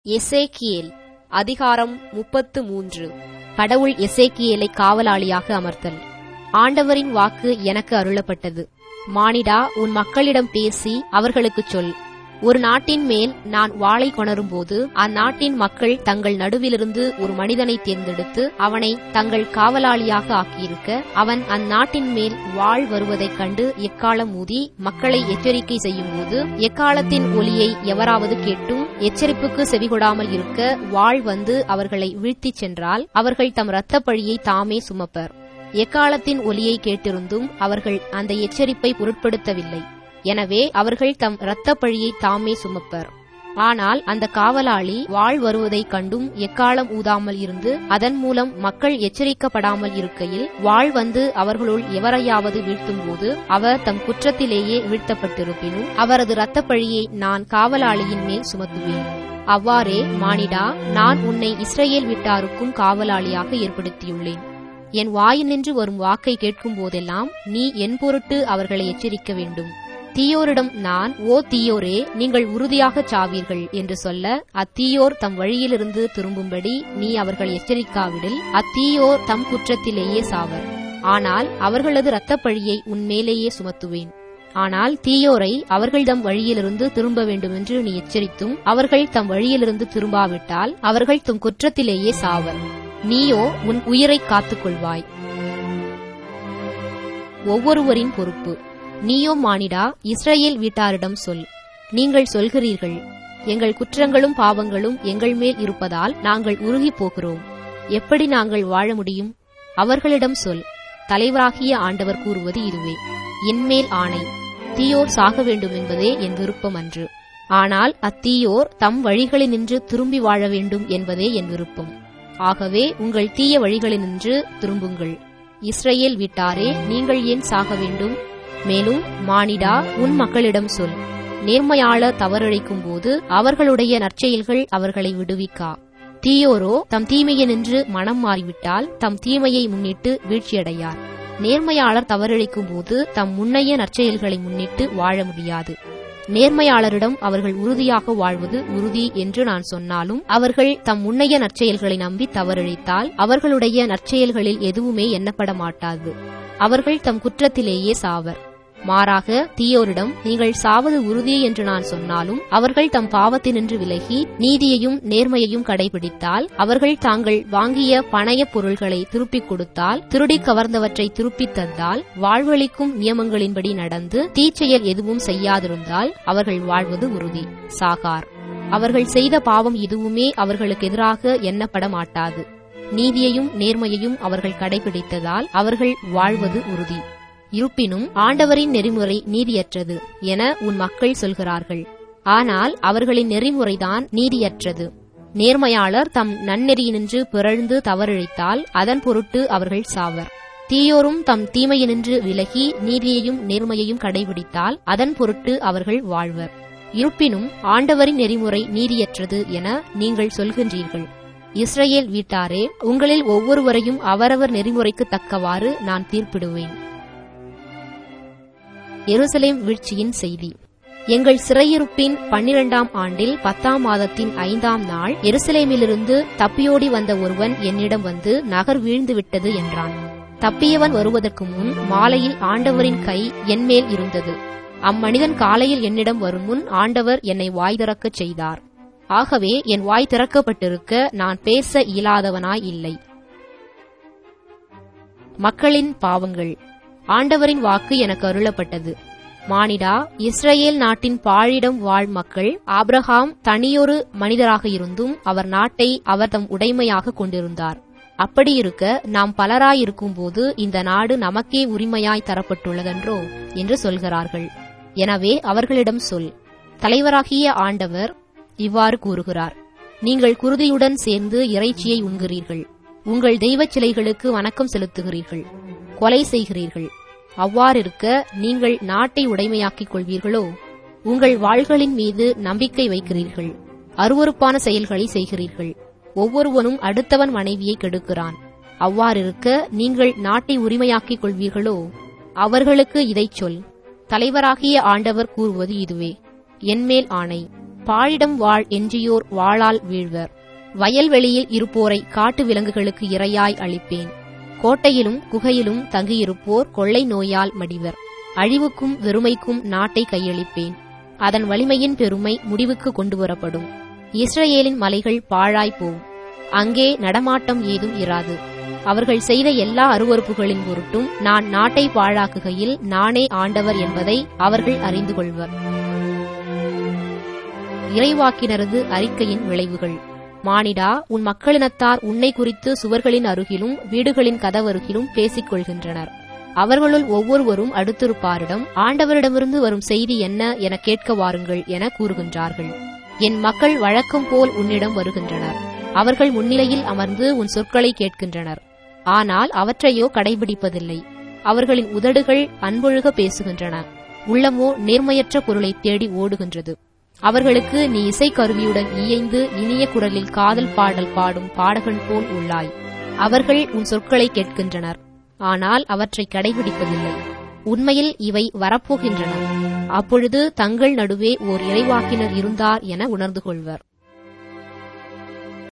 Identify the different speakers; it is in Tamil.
Speaker 1: எசேக்கியேல் அதிகாரம் முப்பத்து மூன்று கடவுள் எசேக்கியேலை காவலாளியாக அமர்த்தல் ஆண்டவரின் வாக்கு எனக்கு அருளப்பட்டது மானிடா உன் மக்களிடம் பேசி அவர்களுக்குச் சொல் ஒரு நாட்டின் மேல் நான் வாளை கொணரும்போது அந்நாட்டின் மக்கள் தங்கள் நடுவிலிருந்து ஒரு மனிதனை தேர்ந்தெடுத்து அவனை தங்கள் காவலாளியாக ஆக்கியிருக்க அவன் அந்நாட்டின் மேல் வாழ் வருவதைக் கண்டு எக்காலம் ஊதி மக்களை எச்சரிக்கை செய்யும்போது எக்காலத்தின் ஒலியை எவராவது கேட்டும் எச்சரிப்புக்கு செவிகொடாமல் இருக்க வாழ் வந்து அவர்களை வீழ்த்திச் சென்றால் அவர்கள் தம் இரத்தப் பழியை தாமே சுமப்பர் எக்காலத்தின் ஒலியை கேட்டிருந்தும் அவர்கள் அந்த எச்சரிப்பை பொருட்படுத்தவில்லை எனவே அவர்கள் தம் இரத்தப் பழியை தாமே சுமப்பர் ஆனால் அந்த காவலாளி வாழ் வருவதைக் கண்டும் எக்காலம் ஊதாமல் இருந்து அதன் மூலம் மக்கள் எச்சரிக்கப்படாமல் இருக்கையில் வாழ் வந்து அவர்களுள் எவரையாவது வீழ்த்தும்போது அவர் தம் குற்றத்திலேயே வீழ்த்தப்பட்டிருப்பினும் அவரது இரத்தப் பழியை நான் காவலாளியின் மேல் சுமத்துவேன் அவ்வாறே மானிடா நான் உன்னை இஸ்ரேல் வீட்டாருக்கும் காவலாளியாக ஏற்படுத்தியுள்ளேன் என் வாயினின்று வரும் வாக்கை கேட்கும் போதெல்லாம் நீ என் பொருட்டு அவர்களை எச்சரிக்க வேண்டும் தீயோரிடம் நான் ஓ தீயோரே நீங்கள் உறுதியாகச் சாவீர்கள் என்று சொல்ல அத்தீயோர் தம் வழியிலிருந்து திரும்பும்படி நீ அவர்களை எச்சரிக்காவிடில் அத்தீயோர் தம் குற்றத்திலேயே சாவர் ஆனால் அவர்களது இரத்தப் பழியை உன்மேலேயே சுமத்துவேன் ஆனால் தீயோரை அவர்கள் தம் வழியிலிருந்து திரும்ப வேண்டுமென்று நீ எச்சரித்தும் அவர்கள் தம் வழியிலிருந்து திரும்பாவிட்டால் அவர்கள் தம் குற்றத்திலேயே சாவர் நீயோ உன் உயிரை காத்துக் கொள்வாய் ஒவ்வொருவரின் பொறுப்பு நீயோ மானிடா இஸ்ரேல் வீட்டாரிடம் சொல் நீங்கள் சொல்கிறீர்கள் எங்கள் குற்றங்களும் பாவங்களும் எங்கள் மேல் இருப்பதால் நாங்கள் உருகிப் போகிறோம் எப்படி நாங்கள் வாழ முடியும் அவர்களிடம் சொல் தலைவராகிய ஆண்டவர் கூறுவது இதுவே என்மேல் ஆணை தீயோர் சாக வேண்டும் என்பதே என் விருப்பம் அன்று ஆனால் அத்தீயோர் தம் வழிகளினின்று திரும்பி வாழ வேண்டும் என்பதே என் விருப்பம் ஆகவே உங்கள் தீய வழிகளினின்று திரும்புங்கள் இஸ்ரேல் வீட்டாரே நீங்கள் ஏன் சாக வேண்டும் மேலும் மானிடா உன் மக்களிடம் சொல் நேர்மையாளர் தவறிழைக்கும் போது அவர்களுடைய நற்செயல்கள் அவர்களை விடுவிக்கா தீயோரோ தம் தீமையினின்று மனம் மாறிவிட்டால் தம் தீமையை முன்னிட்டு வீழ்ச்சியடையார் நேர்மையாளர் தவறிழைக்கும் போது தம் முன்னைய நற்செயல்களை முன்னிட்டு வாழ முடியாது நேர்மையாளரிடம் அவர்கள் உறுதியாக வாழ்வது உறுதி என்று நான் சொன்னாலும் அவர்கள் தம் முன்னைய நற்செயல்களை நம்பி தவறிழைத்தால் அவர்களுடைய நற்செயல்களில் எதுவுமே எண்ணப்பட மாட்டாது அவர்கள் தம் குற்றத்திலேயே சாவர் மாறாக தீயோரிடம் நீங்கள் சாவது உறுதி என்று நான் சொன்னாலும் அவர்கள் தம் பாவத்தினின்று விலகி நீதியையும் நேர்மையையும் கடைபிடித்தால் அவர்கள் தாங்கள் வாங்கிய பணையப் பொருள்களை திருப்பிக் கொடுத்தால் திருடி கவர்ந்தவற்றை திருப்பித் தந்தால் வாழ்வளிக்கும் நியமங்களின்படி நடந்து தீச்செயல் எதுவும் செய்யாதிருந்தால் அவர்கள் வாழ்வது உறுதி சாகார் அவர்கள் செய்த பாவம் எதுவுமே அவர்களுக்கு எதிராக எண்ணப்பட மாட்டாது நீதியையும் நேர்மையையும் அவர்கள் கடைபிடித்ததால் அவர்கள் வாழ்வது உறுதி இருப்பினும் ஆண்டவரின் நெறிமுறை நீதியற்றது என உன் மக்கள் சொல்கிறார்கள் ஆனால் அவர்களின் நெறிமுறைதான் நீதியற்றது நேர்மையாளர் தம் நன்னெறியினின்று பிறழ்ந்து தவறிழைத்தால் அதன் பொருட்டு அவர்கள் சாவர் தீயோரும் தம் தீமையினின்று விலகி நீதியையும் நேர்மையையும் கடைபிடித்தால் அதன் பொருட்டு அவர்கள் வாழ்வர் இருப்பினும் ஆண்டவரின் நெறிமுறை நீதியற்றது என நீங்கள் சொல்கின்றீர்கள் இஸ்ரேல் வீட்டாரே உங்களில் ஒவ்வொருவரையும் அவரவர் நெறிமுறைக்கு தக்கவாறு நான் தீர்ப்பிடுவேன் எருசலேம் வீழ்ச்சியின் செய்தி எங்கள் சிறையிருப்பின் பன்னிரண்டாம் ஆண்டில் பத்தாம் மாதத்தின் ஐந்தாம் நாள் எருசலேமிலிருந்து தப்பியோடி வந்த ஒருவன் என்னிடம் வந்து நகர் வீழ்ந்து விட்டது என்றான் தப்பியவன் வருவதற்கு முன் மாலையில் ஆண்டவரின் கை என்மேல் இருந்தது அம்மனிதன் காலையில் என்னிடம் வரும் முன் ஆண்டவர் என்னை வாய் திறக்கச் செய்தார் ஆகவே என் வாய் திறக்கப்பட்டிருக்க நான் பேச இயலாதவனாய் இல்லை மக்களின் பாவங்கள் ஆண்டவரின் வாக்கு எனக்கு அருளப்பட்டது மானிடா இஸ்ரேல் நாட்டின் பாழிடம் வாழ் மக்கள் ஆப்ரஹாம் தனியொரு மனிதராக இருந்தும் அவர் நாட்டை அவர் தம் உடைமையாக கொண்டிருந்தார் அப்படி இருக்க நாம் பலராயிருக்கும் போது இந்த நாடு நமக்கே உரிமையாய் தரப்பட்டுள்ளதென்றோ என்று சொல்கிறார்கள் எனவே அவர்களிடம் சொல் தலைவராகிய ஆண்டவர் இவ்வாறு கூறுகிறார் நீங்கள் குருதியுடன் சேர்ந்து இறைச்சியை உண்கிறீர்கள் உங்கள் தெய்வச் சிலைகளுக்கு வணக்கம் செலுத்துகிறீர்கள் கொலை செய்கிறீர்கள் அவ்வாறிருக்க நீங்கள் நாட்டை உடைமையாக்கிக் கொள்வீர்களோ உங்கள் வாள்களின் மீது நம்பிக்கை வைக்கிறீர்கள் அருவறுப்பான செயல்களை செய்கிறீர்கள் ஒவ்வொருவனும் அடுத்தவன் மனைவியை கெடுக்கிறான் அவ்வாறிருக்க நீங்கள் நாட்டை உரிமையாக்கிக் கொள்வீர்களோ அவர்களுக்கு இதைச் சொல் தலைவராகிய ஆண்டவர் கூறுவது இதுவே என்மேல் ஆணை பாழிடம் வாழ் என்ஜியோர் வாளால் வீழ்வர் வயல்வெளியில் இருப்போரை காட்டு விலங்குகளுக்கு இரையாய் அளிப்பேன் கோட்டையிலும் குகையிலும் தங்கியிருப்போர் கொள்ளை நோயால் மடிவர் அழிவுக்கும் வெறுமைக்கும் நாட்டை கையளிப்பேன் அதன் வலிமையின் பெருமை முடிவுக்கு கொண்டுவரப்படும் இஸ்ரவேலின் மலைகள் பாழாய் போகும் அங்கே நடமாட்டம் ஏதும் இராது அவர்கள் செய்த எல்லா அருவறுப்புகளின் பொருட்டும் நான் நாட்டை பாழாக்குகையில் நானே ஆண்டவர் என்பதை அவர்கள் அறிந்து கொள்வர் இறைவாக்கினரது அறிக்கையின் விளைவுகள் மானிடா உன் மக்களினத்தார் உன்னை குறித்து சுவர்களின் அருகிலும் வீடுகளின் கதவருகிலும் பேசிக் கொள்கின்றனர் அவர்களுள் ஒவ்வொருவரும் அடுத்திருப்பாரிடம் ஆண்டவரிடமிருந்து வரும் செய்தி என்ன என கேட்க வாருங்கள் என கூறுகின்றார்கள் என் மக்கள் வழக்கம் போல் உன்னிடம் வருகின்றனர் அவர்கள் முன்னிலையில் அமர்ந்து உன் சொற்களை கேட்கின்றனர் ஆனால் அவற்றையோ கடைபிடிப்பதில்லை அவர்களின் உதடுகள் அன்பொழுக பேசுகின்றன உள்ளமோ நேர்மையற்ற பொருளை தேடி ஓடுகின்றது அவர்களுக்கு நீ இசைக்கருவியுடன் இயைந்து இனிய குரலில் காதல் பாடல் பாடும் பாடகன் போல் உள்ளாய் அவர்கள் உன் சொற்களை கேட்கின்றனர் ஆனால் அவற்றை கடைபிடிப்பதில்லை உண்மையில் இவை வரப்போகின்றன அப்பொழுது தங்கள் நடுவே ஓர் இறைவாக்கினர் இருந்தார் என உணர்ந்து கொள்வர்